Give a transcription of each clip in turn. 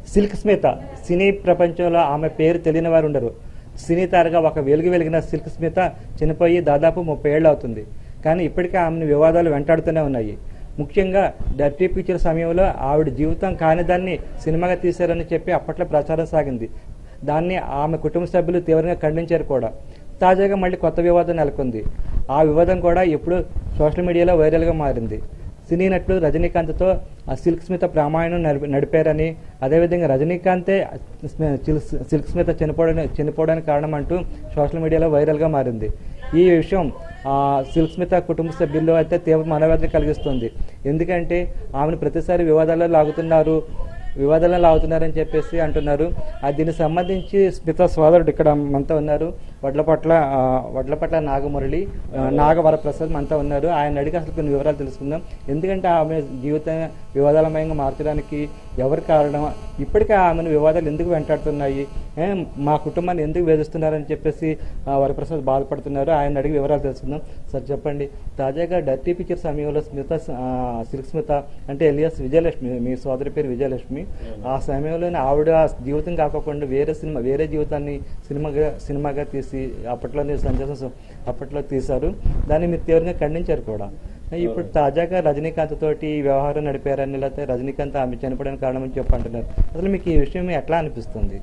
Silk Smitha సినీ ప్రపంచంలో ఆమె పేరు తెలియని వారు ఉండరు సినీ తారగా ఒక వెలుగు వెలిగిన సిల్క్ స్మిత చనిపోయి దాదాపు ముప్పై ఏళ్ళు అవుతుంది కానీ ఇప్పటికే ఆమెను వివాదాలు వెంటాడుతూనే ఉన్నాయి ముఖ్యంగా డర్టీ పిక్చర్ సమయంలో ఆవిడ జీవితం కాని దాన్ని సినిమాగా తీశారని చెప్పి అప్పట్లో ప్రచారం సాగింది దాన్ని ఆమె కుటుంబ సభ్యులు తీవ్రంగా ఖండించారు కూడా తాజాగా మళ్ళీ కొత్త వివాదం నెలకొంది ఆ వివాదం కూడా ఇప్పుడు సోషల్ మీడియాలో వైరల్గా మారింది సినీ నటుడు రజనీకాంత్తో ఆ సిల్క్ స్మిత ప్రామాయణం నడిపి- నడిపారని అదేవిధంగా రజనీకాంతే స్మి- సిల్క్ సిల్క్ స్మిత చనిపోవడానికి చనిపోవడానికి కారణం అంటూ సోషల్ మీడియాలో వైరల్గా మారింది ఈ విషయం ఆ, సిల్క్ స్మిత కుటుంబ సభ్యుల్లో అయితే తీవ్ర మనోవేదన కలిగిస్తుంది ఎందుకంటే ఆమెను ప్రతిసారి వివాదాల్లో లాగుతున్నారు వివాదాలను లాగుతున్నారని చెప్పేసి అంటున్నారు ఆ దీనికి సంబంధించి స్మిత సోదరుడు ఇక్కడ మనతో ఉన్నారు వడ్లపట్ల ఆ, వడ్లపట్ల నాగమురళి ఆ, నాగవరప్రసాద్ మనతో ఉన్నారు ఆయన అడిగి అసలు కొన్ని వివరాలు తెలుసుకుందాం ఎందుకంటే ఆమె జీవితం వివాదాలమయంగా మార్చడానికి ఎవరు కారణం ఇప్పటికే ఆమెను వివాదాలు ఎందుకు వెంటాడుతున్నాయి ఏ, మా కుటుంబాన్ని ఎందుకు వేధిస్తున్నారని చెప్పేసి ఆ, వరప్రసాద్ బాధపడుతున్నారు ఆయన అడిగి వివరాలు తెలుసుకుందాం సార్ చెప్పండి తాజాగా డర్టీ పిక్చర్ సమయంలో స్మిత ఆ, సిల్క్ స్మిత అంటే ఎలియాస్ విజయలక్ష్మి మీ సోదరి పేరు విజయలక్ష్మి ఆ సమయంలోనే ఆవిడ జీవితం కాకుండా వేరే సినిమా వేరే జీవితాన్ని సినిమాగా సినిమాగా తీసి అప్పట్లోనే సందేశం అప్పట్లో తీశారు దాన్ని మీరు తీవ్రంగా ఖండించారు కూడా ఇప్పుడు తాజాగా రజనీకాంత్ తోటి ఈ వ్యవహారం నడిపారని లేకపోతే రజనీకాంత్ ఆమె చనిపోవడానికి కారణమని చెప్పి అంటున్నారు అసలు మీకు ఈ విషయం ఎట్లా అనిపిస్తుంది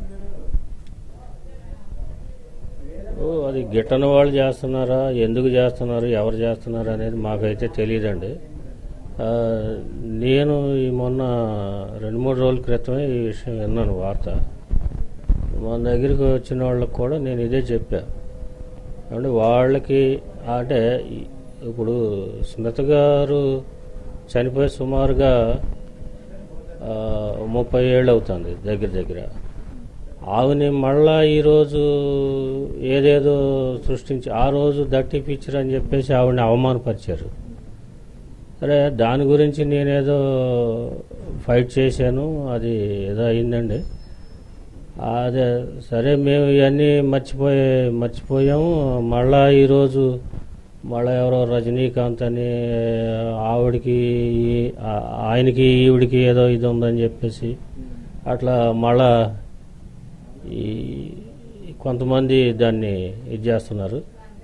ఓ, అది గిట్టని వాళ్ళు చేస్తున్నారా ఎందుకు చేస్తున్నారు ఎవరు చేస్తున్నారు అనేది మాకైతే తెలియదండి ఆ, నేను ఈ మొన్న రెండు మూడు రోజుల క్రితమే ఈ విషయం విన్నాను వార్త మన దగ్గరికి వచ్చిన వాళ్ళకి కూడా నేను ఇదే చెప్పా అంటే వాళ్ళకి అంటే ఈ- ఇప్పుడు స్మిత గారు చనిపోయి సుమారుగా ఆ, ముప్పై ఏళ్ళు అవుతుంది దగ్గర దగ్గర ఆవిని మళ్ళా ఈరోజు ఏదేదో సృష్టించి ఆ రోజు దట్టి పిక్చర్ అని చెప్పేసి ఆవిడని అవమానపరిచారు సరే దాని గురించి నేనేదో ఫైట్ చేశాను అది ఏదో అయిందండి అదే సరే మేము ఇవన్నీ మర్చిపోయి మర్చిపోయాము మళ్ళా ఈరోజు మళ్ళా ఎవరో రజనీకాంత్ అని ఆవిడకి ఈ- ఆ- ఆయనకి ఈవిడికి ఏదో ఇది ఉందని చెప్పేసి అట్లా మళ్ళా ఈ కొంతమంది దాన్ని ఇది చేస్తున్నారు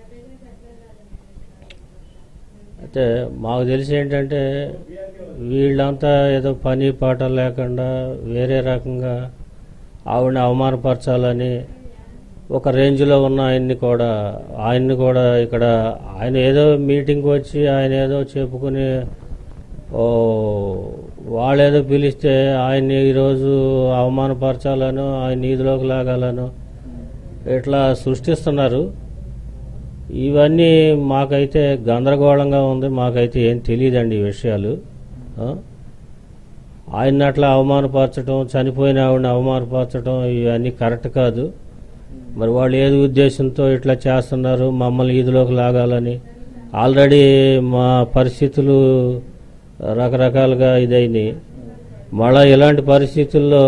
అయితే మాకు తెలిసి ఏంటంటే వీళ్ళంతా ఏదో పని పాట లేకుండా వేరే రకంగా ఆవిడని అవమానపరచాలని ఒక రేంజ్లో ఉన్న ఆయన్ని కూడా ఆయన్ని కూడా ఇక్కడ ఆయన ఏదో మీటింగ్కి వచ్చి ఆయన ఏదో చెప్పుకుని ఓ వాళ్ళేదో పిలిస్తే ఆయన్ని ఈరోజు అవమానపరచాలనో ఆయన ఈదిలోకి లాగాలనో ఇట్లా సృష్టిస్తున్నారు ఇవన్నీ మాకైతే గందరగోళంగా ఉంది మాకైతే ఏం తెలియదండి ఈ విషయాలు ఆ? ఆయన్ని అట్లా అవమానపరచడం చనిపోయిన ఆవిడని అవమానపరచడం ఇవన్నీ కరెక్ట్ కాదు మరి వాళ్ళు ఏది ఉద్దేశంతో ఇట్లా చేస్తున్నారు మమ్మల్ని ఈదులోకి లాగాలని ఆల్రెడీ మా పరిస్థితులు రకరకాలుగా ఇదైనాయి మళ్ళా ఇలాంటి పరిస్థితుల్లో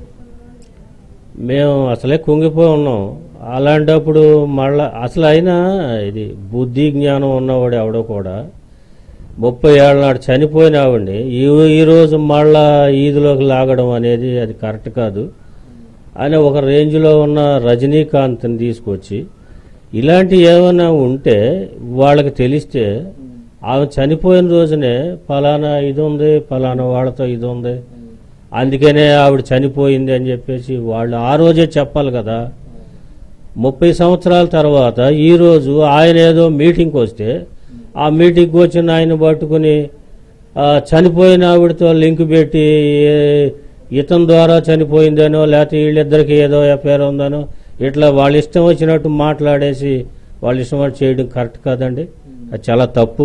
మేము అసలే కుంగిపోయి ఉన్నాం అలాంటప్పుడు మళ్ళా అసలు అయినా ఇది బుద్ధి జ్ఞానం ఉన్నవాడు ఎవడో కూడా ముప్పై ఏళ్ళ నాడు చనిపోయిన ఆవిడ్ని ఈ ఈరోజు మళ్ళా ఈదులోకి లాగడం అనేది అది కరెక్ట్ కాదు అని ఒక రేంజ్లో ఉన్న రజనీకాంత్ని తీసుకొచ్చి ఇలాంటి ఏమైనా ఉంటే వాళ్ళకి తెలిస్తే ఆమె చనిపోయిన రోజునే ఫలానా ఇది ఉంది ఫలానా వాళ్ళతో ఇది ఉంది అందుకనే ఆవిడ చనిపోయింది అని చెప్పేసి వాళ్ళు ఆ రోజే చెప్పాలి కదా ముప్పై సంవత్సరాల తర్వాత ఈ రోజు ఆయన ఏదో మీటింగ్కి వస్తే ఆ మీటింగ్కి వచ్చిన ఆయన పట్టుకుని ఆ, చనిపోయిన ఆవిడతో లింక్ పెట్టి ఏ- ఇతని ద్వారా చనిపోయిందనో లేకపోతే వీళ్ళిద్దరికి ఏదో ఎఫ్ఐఆర్ ఉందనో ఇట్లా వాళ్ళ ఇష్టం వచ్చినట్టు మాట్లాడేసి వాళ్ళ ఇష్టం వచ్చి చేయడం కరెక్ట్ కాదండి అది చాలా తప్పు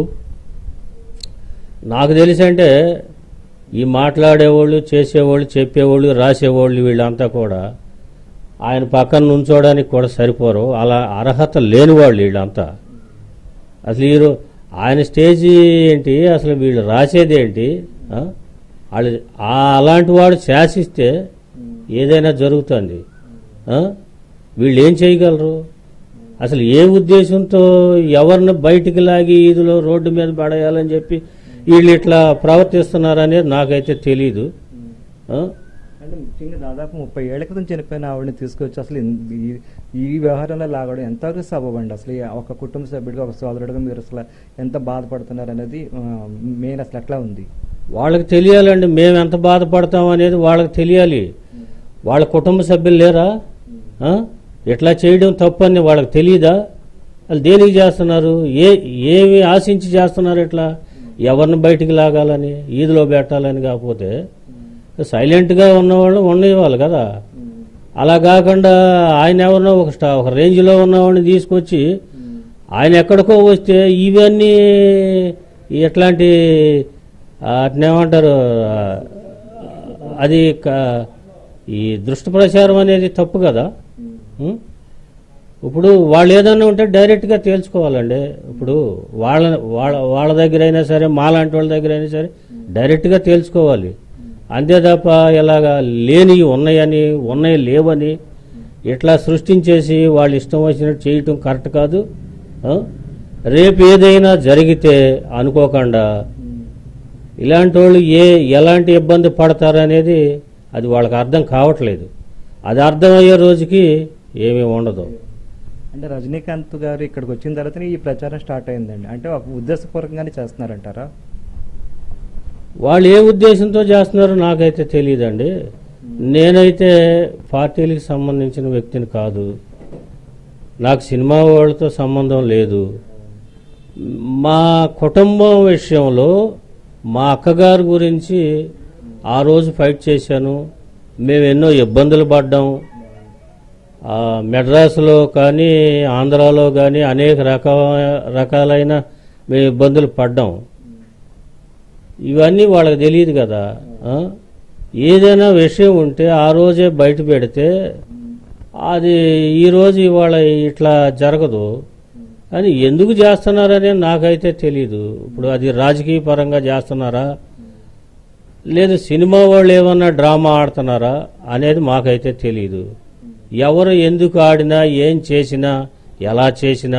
నాకు తెలిసి అంటే ఈ మాట్లాడేవాళ్ళు చేసేవాళ్ళు చెప్పేవాళ్ళు రాసేవాళ్ళు వీళ్ళంతా కూడా ఆయన పక్కన నుంచోడానికి కూడా సరిపోరు అలా అర్హత లేని వాళ్ళు వీళ్ళంతా అసలు ఈ రో- ఆయన స్టేజీ ఏంటి అసలు వీళ్ళు రాసేది ఏంటి ఆ? వాళ్ళు ఆ అలాంటి వాడు శాసిస్తే ఏదైనా జరుగుతుంది ఆ? వీళ్ళు ఏం చేయగలరు అసలు ఏ ఉద్దేశంతో ఎవరిని బయటికి లాగి ఈదులో రోడ్డు మీద పడేయాలని చెప్పి వీళ్ళు ఇట్లా ప్రవర్తిస్తున్నారనేది నాకైతే తెలీదు ఆ? అంటే ముఖ్యంగా దాదాపు ముప్పై ఏళ్ల క్రితం చనిపోయిన ఆవిడని తీసుకొచ్చి అసలు ఇన్- ఈ- ఈ వ్యవహారంలో లాగడం ఎంతవరకు సబబండి అసలు ఈ ఒక కుటుంబ సభ్యుడిగా ఒక సోదరుడిగా మీరు అసలు ఎంత బాధపడుతున్నారు అనేది మెయిన్ అసలు ఎట్లా ఉంది వాళ్ళకి తెలియాలండి మేము ఎంత బాధపడతాం అనేది వాళ్ళకి తెలియాలి వాళ్ళ కుటుంబ సభ్యులు లేరా ఆ? ఇట్లా చేయడం తప్పని వాళ్ళకి తెలియదా వాళ్ళు దేనికి చేస్తున్నారు ఏ ఏమి ఆశించి చేస్తున్నారు ఇట్లా ఎవరిని బయటికి లాగాలని ఈదిలో పెట్టాలని కాకపోతే సైలెంట్గా ఉన్నవాళ్ళు ఉండేవాళ్ళు కదా అలా కాకుండా ఆయన ఎవరినో ఒక స్టా ఒక రేంజ్లో ఉన్నవాడిని తీసుకొచ్చి ఆయన ఎక్కడికో వస్తే ఇవన్నీ ఎట్లాంటి అట్నేమంటారు ఆ, అది క- ఈ దృష్టి ప్రచారం అనేది తప్పు కదా ఉం? ఇప్పుడు వాళ్ళు ఏదన్నా ఉంటే డైరెక్ట్గా తేల్చుకోవాలండి ఇప్పుడు వాళ్ళ వాళ్ళ వాళ్ళ దగ్గర అయినా సరే మాలాంటి వాళ్ళ దగ్గర అయినా సరే డైరెక్ట్గా తేల్చుకోవాలి అంతే తప్ప ఇలాగా లేని ఉన్నాయని ఉన్నాయి లేవని ఇట్లా సృష్టించేసి వాళ్ళు ఇష్టం వచ్చినట్టు చేయటం కరెక్ట్ కాదు ఆ? రేపు ఏదైనా జరిగితే అనుకోకుండా ఇలాంటి వాళ్ళు ఏ ఎలాంటి ఇబ్బంది పడతారనేది అది వాళ్ళకి అర్థం కావట్లేదు అది అర్థమయ్యే రోజుకి ఏమీ ఉండదు అంటే రజనీకాంత్ గారు ఇక్కడికి వచ్చిన తర్వాత ఈ ప్రచారం స్టార్ట్ అయిందండి అంటే ఒక ఉద్దేశపూర్వకంగానే చేస్తున్నారంటారా వాళ్ళు ఏ ఉద్దేశంతో చేస్తున్నారో నాకైతే తెలియదండి నేనైతే పార్టీలకు సంబంధించిన వ్యక్తిని కాదు నాకు సినిమా వాళ్ళతో సంబంధం లేదు మా కుటుంబం విషయంలో మా అక్కగారి గురించి ఆ రోజు ఫైట్ చేశాను మేము ఎన్నో ఇబ్బందులు పడ్డాం ఆ, మెడ్రాసులో కానీ ఆంధ్రాలో కానీ అనేక రక రకాలైన మేము ఇబ్బందులు పడ్డాం ఇవన్నీ వాళ్ళకి తెలియదు కదా ఆ? ఏదైనా విషయం ఉంటే ఆ రోజే బయట పెడితే అది ఈ రోజు ఇవాళ ఇట్లా జరగదు కానీ ఎందుకు చేస్తున్నారని నాకైతే తెలియదు ఇప్పుడు అది రాజకీయ పరంగా చేస్తున్నారా లేదు సినిమా వాళ్ళు ఏమన్నా డ్రామా ఆడుతున్నారా అనేది మాకైతే తెలియదు ఎవరు ఎందుకు ఆడినా ఏం చేసినా ఎలా చేసినా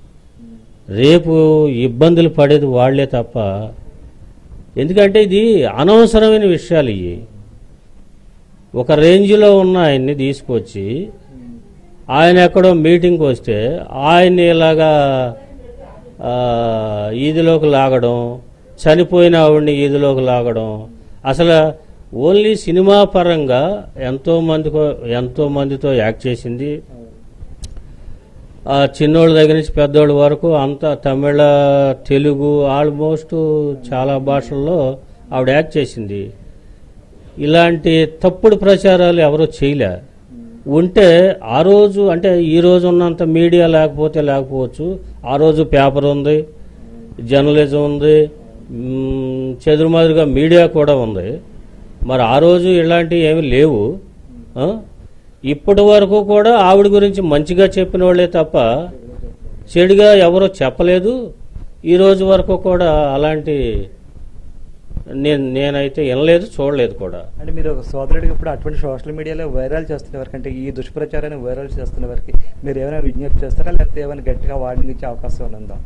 రేపు ఇబ్బందులు పడేది వాళ్లే తప్ప ఎందుకంటే ఇది అనవసరమైన విషయాలు ఇవి ఒక రేంజ్లో ఉన్న ఆయన్ని తీసుకొచ్చి ఆయన ఎక్కడో మీటింగ్కి వస్తే ఆయన్ని ఇలాగా ఆ, ఈదిలోకి లాగడం చనిపోయిన ఆవిడ్ని ఈదిలోకి లాగడం అసలు ఓన్లీ సినిమా పరంగా ఎంతో మందికో ఎంతో మందితో యాక్ట్ చేసింది ఆ చిన్నోళ్ళ దగ్గర నుంచి పెద్దోళ్ళ వరకు అంతా తమిళ తెలుగు ఆల్మోస్ట్ చాలా భాషల్లో ఆవిడ యాక్ట్ చేసింది ఇలాంటి తప్పుడు ప్రచారాలు ఎవరూ చేయలే ఉంటే ఆ రోజు అంటే ఈ రోజు ఉన్నంత మీడియా లేకపోతే లేకపోవచ్చు ఆ రోజు పేపర్ ఉంది జర్నలిజం ఉంది మ్, చెదురుమాదురుగా మీడియా కూడా ఉంది మరి ఆ రోజు ఇలాంటివి ఏమి లేవు ఆ? ఇప్పటి వరకు కూడా ఆవిడ గురించి మంచిగా చెప్పిన వాళ్ళే తప్ప చెడుగా ఎవరో చెప్పలేదు ఈ రోజు వరకు కూడా అలాంటి నేను నేనైతే వినలేదు చూడలేదు కూడా అంటే మీరు ఒక సోదరుడికి ఇప్పుడు అటువంటి సోషల్ మీడియాలో వైరల్ చేస్తున్న వరకు అంటే ఈ దుష్ప్రచారాన్ని వైరల్ చేస్తున్న వరకు మీరు ఏమైనా విజ్ఞప్తి చేస్తారా లేకపోతే ఏమైనా గట్టిగా వాడించే అవకాశం ఏమైనా ఉందా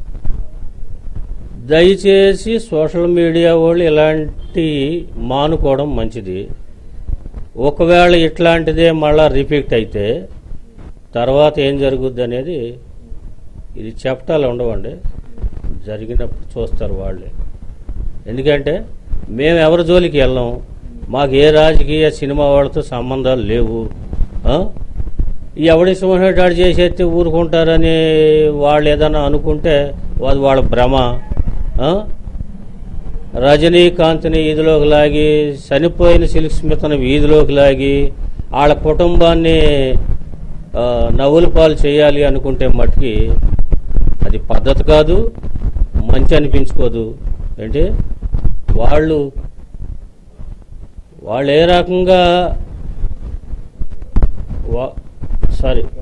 దయచేసి సోషల్ మీడియా వాళ్ళు ఇలాంటి మానుకోవడం మంచిది ఒకవేళ ఇట్లాంటిదే మళ్ళా రిపీట్ అయితే తర్వాత ఏం జరుగుద్ది అనేది ఇది చెప్పటాలు ఉండవండి జరిగినప్పుడు చూస్తారు వాళ్ళే ఎందుకంటే మేము ఎవరి జోలికి వెళ్ళాం మాకు ఏ రాజకీయ సినిమా వాళ్ళతో సంబంధాలు లేవు ఆ? ఎవడి సింహాడు చేసేస్తే ఊరుకుంటారని వాళ్ళు ఏదైనా అనుకుంటే అది వాళ్ళ భ్రమ ఆ? రజనీకాంత్ని వీధిలోకి లాగి చనిపోయిన సిల్క్ స్మితను వీధిలోకి లాగి వాళ్ళ కుటుంబాన్ని ఆ, నవ్వుల పాలు చేయాలి అనుకుంటే మట్టుకి అది పద్ధతి కాదు మంచి అనిపించుకోదు ఏంటి వాళ్ళు వాళ్ళు ఏ రకంగా వా- సారీ